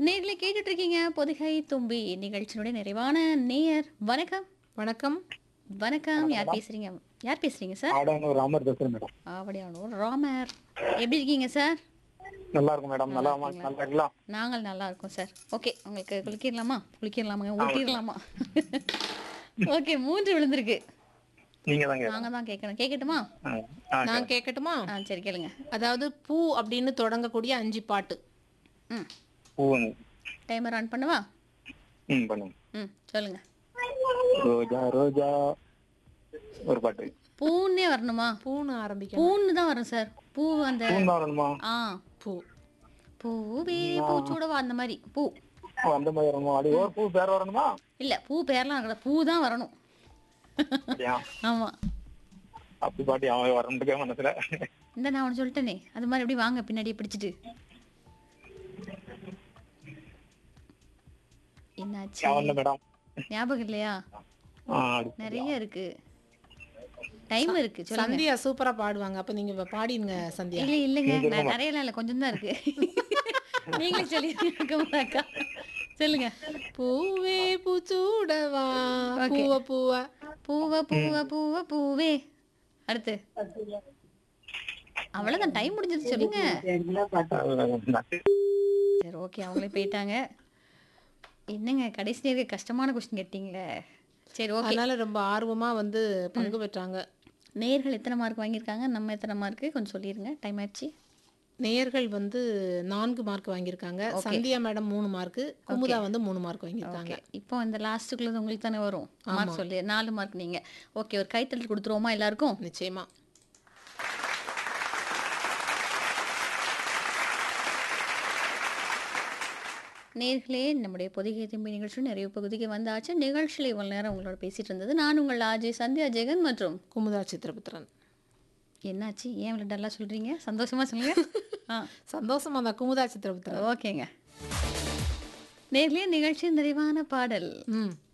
நேர்களை கேட்டுட்டு இருக்கீங்க பொதிகை தும்பி நிகழ்ச்சியினுடைய நிறைவான நேயர் வணக்கம் வணக்கம் வணக்கம் யார் பேசுறீங்க யார் பேசுறீங்க சார் ஆடானூர் ராமர் பேசுறேன் மேடம் ஆவடியானூர் ராமர் எப்படி இருக்கீங்க சார் நல்லா இருக்கும் மேடம் நல்லா நல்லா இருக்கலாம் நாங்கள் நல்லா இருக்கோம் சார் ஓகே உங்களுக்கு குளிக்கிடலாமா குளிக்கிடலாமா ஊட்டிடலாமா ஓகே மூன்று விழுந்திருக்கு நீங்க தான் கேட்கணும். நாங்க தான் கேட்கணும் கேட்கட்டுமா ஆ, ஆ, நான் கேட்கட்டுமா ஆ சரி கேளுங்க அதாவது பூ அப்படின்னு தொடங்கக்கூடிய அஞ்சு பாட்டு ம் பூவுங்க டைமர் ஆன் பண்ணவா ம் பண்ணுங்க ம் சொல்லுங்க ரோஜா ரோஜா ஒரு பாட்டு பூன்னே வரணுமா பூன்னு ஆரம்பிக்கும் பூன்னு தான் வரும் சார் பூ அந்த பூ தான் வரணுமா ஆ பூ பூவே பூச்சூடவா அந்த மாதிரி பூ ஓ, அந்த மாதிரி வரணுமா அது ஒரு பூ பேர் வரணுமா இல்ல பூ பேர்லாம் கிடையாது பூ தான் வரணும் அப்படியா ஆமா அப்படி பாட்டி அவன் வரணுக்கே மனசுல இந்த நான் ஒன்று சொல்லிட்டேனே அது மாதிரி எப்படி வாங்க பின்னாடியே பிடிச்சிட்டு என்னாச்சு அவன் மேடம் ஞாபகம் இல்லையா ஆ, அது- நிறைய இருக்கு டைம் இருக்கு சொல்லுங்க சந்தியா சூப்பரா பாடுவாங்க அப்ப நீங்க இப்ப பாடிடுங்க சந்தியா இல்ல இல்லைங்க நான் நிறைய இல்ல கொஞ்சம் தான் இருக்கு நீங்களே சொல்லி அக்கா சொல்லுங்க பூவே பூச்சூடவா Okay. பூவ பூவ பூவ பூவ பூவ பூவே அடுத்து அவ்வளவுதான் டைம் முடிஞ்சது சொல்லுங்க சரி ஓகே அவங்களே போயிட்டாங்க என்னங்க கடைசி நேரம் கஷ்டமான கொஸ்டின் கேட்டீங்களே சரி ஓகே அதனால ரொம்ப ஆர்வமா வந்து பங்கு பெற்றாங்க நேர்கள் எத்தனை மார்க் வாங்கியிருக்காங்க நம்ம எத்தனை மார்க்கு கொஞ்சம் சொல்லிருங்க டைம் ஆயிடுச்சு நேயர்கள் வந்து நான்கு மார்க் வாங்கியிருக்காங்க சந்தியா மேடம் மூணு மார்க் குமுதா வந்து மூணு மார்க் வாங்கியிருக்காங்க ஓகே இப்போ இந்த லாஸ்ட்டுக்குள்ளது உங்களுக்கு தானே வரும் மார்க் சொல்லி நாலு மார்க் நீங்க ஓகே ஒரு கைத்தட்டல் கொடுத்துருவோமா எல்லாருக்கும் நிச்சயமா நேர்களே நம்முடைய பொதிகை திரும்பி நிகழ்ச்சி நிறைய பகுதிக்கு வந்தாச்சு நிகழ்ச்சியில் இவ்வளவு நேரம் உங்களோட பேசிட்டு இருந்தது நான் உங்கள் ஆஜய் சந்தியா ஜெகன் மற்றும் குமுதா சித்திரபுத்திரன் என்னாச்சு ஏன் இவ்வளோ டல்லாக சொல்றீங்க சந்தோஷமா சொல்லுங்க ஆ சந்தோஷமா தான் குமுதா சித்திரபுத்திரன் ஓகேங்க நேர்லயே நிகழ்ச்சி நிறைவான பாடல் ம்